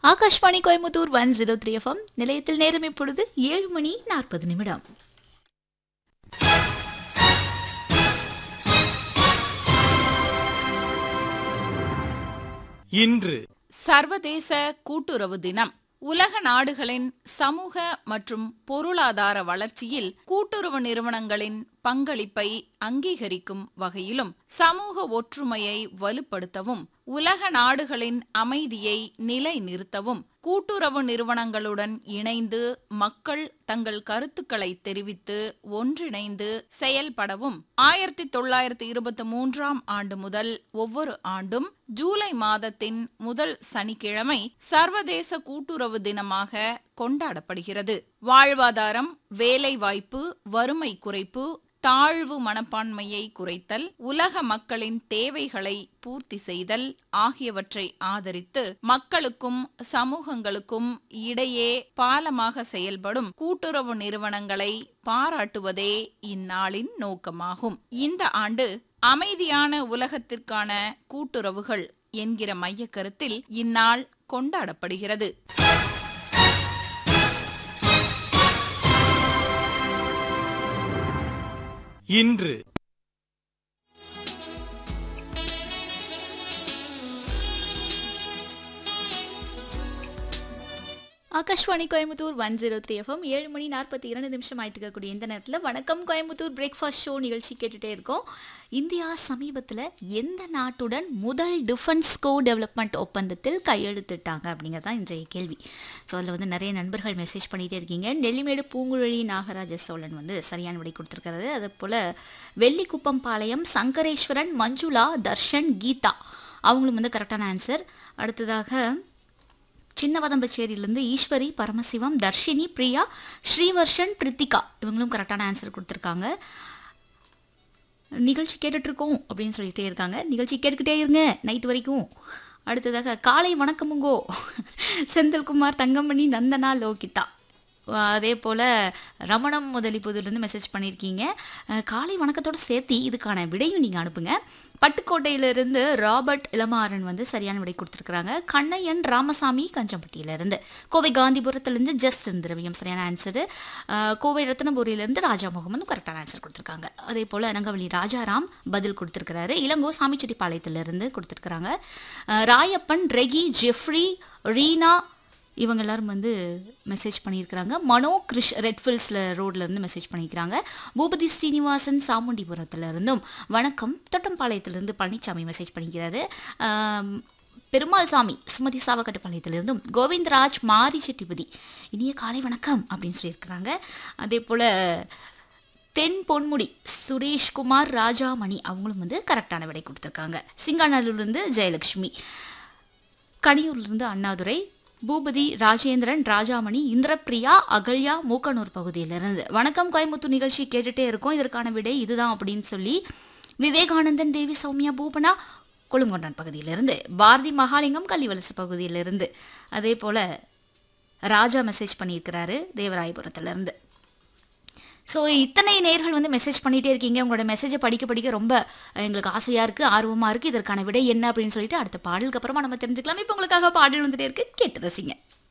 Akashvani Coimbatore one zero three FM நிலையத்தில் நேரம் இப்பொழுது ஏழு மணி நாற்பது நிமிடம் இன்று சர்வதேச கூட்டுறவு தினம் உலக நாடுகளின் சமூக மற்றும் பொருளாதார வளர்ச்சியில் கூட்டுறவு நிறுவனங்களின் பங்களிப்பை அங்கீகரிக்கும் வகையிலும் சமூக ஒற்றுமையை வலுப்படுத்தவும் உலக நாடுகளின் அமைதியை நிலைநிறுத்தவும் கூட்டுறவு நிறுவனங்களுடன் இணைந்து மக்கள் தங்கள் கருத்துக்களை தெரிவித்து ஒன்றிணைந்து செயல்படவும் ஆயிரத்தி தொள்ளாயிரத்தி இருபத்தி மூன்றாம் ஆண்டு முதல் ஒவ்வொரு ஆண்டும் ஜூலை மாதத்தின் முதல் சனிக்கிழமை சர்வதேச கூட்டுறவு தினமாக கொண்டாடப்படுகிறது வாழ்வாதாரம் வேலைவாய்ப்பு வறுமை குறைப்பு தாழ்வு மனப்பான்மையை குறைத்தல் உலக மக்களின் தேவைகளை பூர்த்தி செய்தல் ஆகியவற்றை ஆதரித்து மக்களுக்கும் சமூகங்களுக்கும் இடையே பாலமாக செயல்படும் கூட்டுறவு நிறுவனங்களை பாராட்டுவதே இந்நாளின் நோக்கமாகும் இந்த ஆண்டு அமைதியான உலகத்திற்கான கூட்டுறவுகள் என்கிற மையக்கருத்தில் இந்நாள் கொண்டாடப்படுகிறது இன்று Akashvani Coimbatore one zero three FM ஏழு மணி நாற்பத்தி இரண்டு நிமிஷம் ஆயிட்டு இருக்கக்கூடிய இந்த நேரத்தில் வணக்கம் கோயம்புத்தூர் பிரேக்ஃபாஸ்ட் ஷோ நிகழ்ச்சி கேட்டுட்டே இருக்கோம் இந்தியா சமீபத்தில் எந்த நாட்டுடன் முதல் டிஃபென்ஸ் கோ டெவலப்மெண்ட் ஒப்பந்தத்தில் கையெழுத்திட்டாங்க அப்படிங்கிறது தான் இன்றைய கேள்வி ஸோ அதில் வந்து நிறைய நண்பர்கள் மெசேஜ் பண்ணிகிட்டே இருக்கீங்க நெல்லிமேடு பூங்குழலி நாகராஜ சோழன் வந்து சரியான விடை கொடுத்துருக்கிறது அதே போல் வெள்ளிக்குப்பம் பாளையம் சங்கரேஸ்வரன் மஞ்சுளா தர்ஷன் கீதா அவங்களும் வந்து கரெக்டான ஆன்சர் அடுத்ததாக சின்னவதம்பச்சேரியிலேருந்து ஈஸ்வரி பரமசிவம் தர்ஷினி பிரியா ஸ்ரீவர்ஷன் பிரித்திகா இவங்களும் கரெக்டான ஆன்சர் கொடுத்துருக்காங்க நிகழ்ச்சி கேட்டுட்ருக்கோம் அப்படின்னு சொல்லிட்டே இருக்காங்க நிகழ்ச்சி கேட்டுக்கிட்டே இருங்க நைட் வரைக்கும் அடுத்ததாக காலை வணக்கமுங்கோ செந்தில்குமார் தங்கமணி நந்தனா லோகிதா அதே போல் ரமணம் முதலிப்புதுலேருந்து மெசேஜ் பண்ணியிருக்கீங்க அஹ், காலை வணக்கத்தோடு சேர்த்து இதுக்கான விடையும் நீங்கள் அனுப்புங்க பட்டுக்கோட்டையிலிருந்து ராபர்ட் இளமாறன் வந்து சரியான விடை கொடுத்துருக்குறாங்க கண்ணையன் ராமசாமி கஞ்சம்பட்டியிலேருந்து கோவை காந்திபுரத்துலேருந்து ஜஸ்ட் திரவியம் சரியான ஆன்சரு கோவை ரத்னபுரியிலேருந்து ராஜா முகமதும் கரெக்டான ஆன்சர் கொடுத்துருக்காங்க அதே போல் நங்கவழி ராஜாராம் பதில் கொடுத்துருக்கிறாரு இளங்கோ சாமிச்செட்டிப்பாளையத்திலிருந்து கொடுத்துருக்குறாங்க அஹ், ராயப்பன் ரெகி ஜெஃப்ரி ரீனா இவங்க எல்லாரும் வந்து மெசேஜ் பண்ணியிருக்கிறாங்க மனோ கிருஷ் ரெட்ஃபில்ஸில் ரோட்லேருந்து மெசேஜ் பண்ணியிருக்கிறாங்க பூபதி ஸ்ரீனிவாசன் சாமுண்டிபுரத்துல இருந்தும் வணக்கம் தொட்டம்பாளையத்திலிருந்து பழனிசாமி மெசேஜ் பண்ணிக்கிறாரு ஆம், பெருமாள் சாமி சுமதி சாவக்கட்டுப்பாளையத்திலிருந்தும் கோவிந்தராஜ் மாரி செட்டிபதி இனிய காலை வணக்கம் அப்படின்னு சொல்லியிருக்கிறாங்க அதே போல் தென் பொன்முடி சுரேஷ்குமார் ராஜாமணி அவங்களும் வந்து கரெக்டான விடை கொடுத்துருக்காங்க சிங்காநல்லூர்லேருந்து ஜெயலக்ஷ்மி கனியூர்லேருந்து அண்ணாதுரை பூபதி ராஜேந்திரன் ராஜாமணி இந்திரப்பிரியா அகல்யா மூக்கனூர் பகுதியிலிருந்து வணக்கம் கோயம்புத்தூர் நிகழ்ச்சி கேட்டுட்டே இருக்கோம் இதற்கான விடை இதுதான் அப்படின்னு சொல்லி விவேகானந்தன் தேவி சௌமியா பூபனா கொழுங்கொண்டான் பகுதியிலிருந்து பாரதி மகாலிங்கம் கள்ளிவலசு பகுதியிலிருந்து அதே போல் ராஜா மெசேஜ் பண்ணியிருக்கிறாரு தேவராயபுரத்துலேருந்து ஸோ இத்தனை நேர்கள் வந்து மெசேஜ் பண்ணிகிட்டே இருக்கீங்க உங்களோட மெசேஜை படிக்க படிக்க ரொம்ப எங்களுக்கு ஆசையாக இருக்குது ஆர்வமாக இருக்குது இதற்கான விடை என்ன அப்படின்னு சொல்லிட்டு அடுத்த பாடலுக்கு அப்புறமா நம்ம தெரிஞ்சுக்கலாம் இப்போ உங்களுக்காக பாடல் வந்துட்டே இருக்கு கேட்டு ரசிங்க